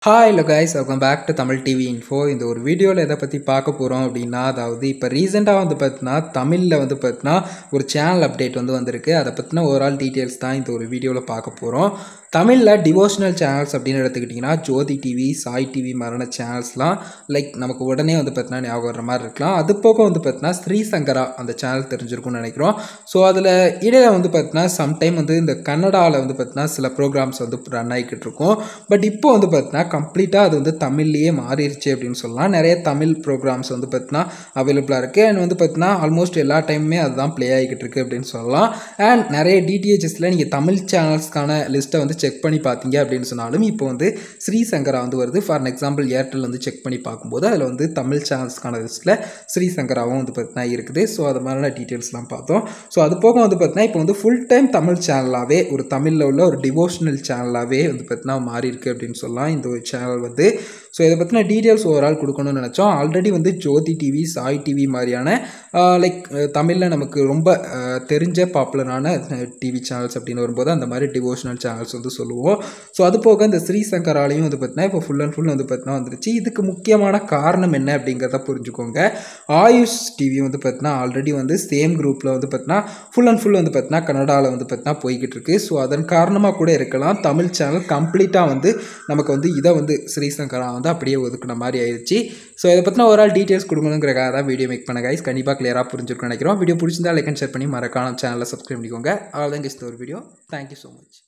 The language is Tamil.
hi hello guys welcome back to Tamil TV info இந்த ஒரு வீடியோவில் எதை பற்றி பார்க்க போகிறோம் அப்படின்னா அதாவது இப்போ ரீசெண்டாக வந்து பார்த்தீங்கன்னா தமிழில் வந்து பார்த்தீங்கன்னா ஒரு சேனல் அப்டேட் வந்து வந்திருக்கு அதை பற்றின ஓவரால் டீட்டெயில்ஸ் தான் இந்த ஒரு வீடியோவில் பார்க்க போகிறோம் தமிழில் டிவோஷனல் சேனல்ஸ் அப்படின்னு எடுத்துக்கிட்டிங்கன்னா ஜோதி டிவி சாய் டிவி மாதிரியான சேனல்ஸ்லாம் லைக் நமக்கு உடனே வந்து பார்த்தீங்கன்னா ஞாபகம் வர மாதிரி இருக்கலாம் அது போக வந்து பார்த்தீங்கன்னா ஸ்ரீ சங்கரா அந்த சேனல் தெரிஞ்சிருக்கும்னு நினைக்கிறோம் ஸோ அதில் இடையில வந்து பார்த்தீங்கன்னா சம்டைம் வந்து இந்த கன்னடாவில் வந்து பார்த்தீங்கன்னா சில ப்ரோக்ராம்ஸ் வந்து ரன் ஆகிக்கிட்டு இருக்கும் பட் இப்போ வந்து பார்த்தீங்கன்னா கம்ப்ளீட்டாக அது வந்து தமிழ்லேயே மாறிடுச்சு அப்படின்னு சொல்லலாம் நிறைய தமிழ் ப்ரோக்ராம்ஸ் வந்து பார்த்தீங்கன்னா அவைலபிளாக இருக்குது அண்ட் வந்து பார்த்தீங்கன்னா ஆல்மோஸ்ட் எல்லா டைமுமே அதுதான் ப்ளே ஆகிக்கிட்டு இருக்கு அப்படின்னு சொல்லலாம் அண்ட் நிறைய டிடிஹெச்எஸில் நீங்கள் தமிழ் சேனல்ஸ்க்கான லிஸ்ட்டை வந்து செக் பண்ணி பார்த்தீங்க அப்படின்னு சொன்னாலும் இப்போ வந்து ஸ்ரீ சங்கரா வந்து வருது ஃபார் எக்ஸாம்பிள் ஏர்டெல் வந்து செக் பண்ணி பார்க்கும்போது அதில் வந்து தமிழ் சேனல்ஸ்க்கான லிஸ்ட்டில் ஸ்ரீ சங்கராவும் வந்து பார்த்தீங்கன்னா இருக்குது ஸோ அது மாதிரியான டீட்டெயில்ஸ்லாம் பார்த்தோம் ஸோ அது போக வந்து பார்த்தீங்கன்னா இப்போ வந்து ஃபுல் டைம் தமிழ் சேனலாகவே ஒரு தமிழில் உள்ள ஒரு டிவோஷனல் சேனலாகவே வந்து பார்த்தீங்கன்னா மாறி இருக்கு அப்படின்னு சொல்லலாம் இந்த ஒரு சேனல் வந்து ஸோ இதை பற்றின டீட்டெயில்ஸ் ஓவரால் கொடுக்கணும்னு நினச்சோம் ஆல்ரெடி வந்து ஜோதி டிவி சாய் டிவி மாதிரியான லைக் தமிழில் நமக்கு ரொம்ப அஹ், தெரிஞ்ச பாப்புலரான டிவி சேனல்ஸ் அப்படின்னு வரும்போது அந்த மாதிரி டிவோஷனல் சேனல்ஸ் வந்து சொல்லுவோம் ஸோ அது போக இந்த ஸ்ரீ சங்கராலையும் வந்து பார்த்தீங்கன்னா இப்போ ஃபுல் அண்ட் ஃபுல் வந்து பார்த்தீங்கன்னா வந்துருச்சு இதுக்கு முக்கியமான காரணம் என்ன அப்படிங்கிறத புரிஞ்சுக்கோங்க ஆயுஷ் டிவி வந்து பார்த்தீங்கன்னா ஆல்ரெடி வந்து சேம் குரூப்பில் வந்து பார்த்தீங்கன்னா ஃபுல் அண்ட் ஃபுல் வந்து பார்த்தீங்கன்னா கன்னடாவில் வந்து பார்த்தீங்கன்னா போய்கிட்டு இருக்கு ஸோ அதன் காரணமாக கூட இருக்கலாம் தமிழ் சேனல் கம்ப்ளீட்டாக வந்து நமக்கு வந்து இதை வந்து ஸ்ரீசங்கரா வந்து அப்படியே ஒதுக்குன மாதிரி ஆயிடுச்சு ஸோ இதை பற்றின ஒரு ஆள் டீட்டெயில்ஸ் கொடுக்கணுங்கிறக்காக தான் வீடியோ மேக் பண்ண கைஸ் கண்டிப்பாக கிளியராக புரிஞ்சுக்கணும் நினைக்கிறோம் வீடியோ பிடிச்சிருந்தா லைக் அண்ட் ஷேர் பண்ணி மறக்காம சேனலை சப்ஸ்கிரைப் பண்ணிக்கோங்க அவ்வளோதான் கெஸ்ட் ஒரு வீடியோ தேங்க்யூ ஸோ மச்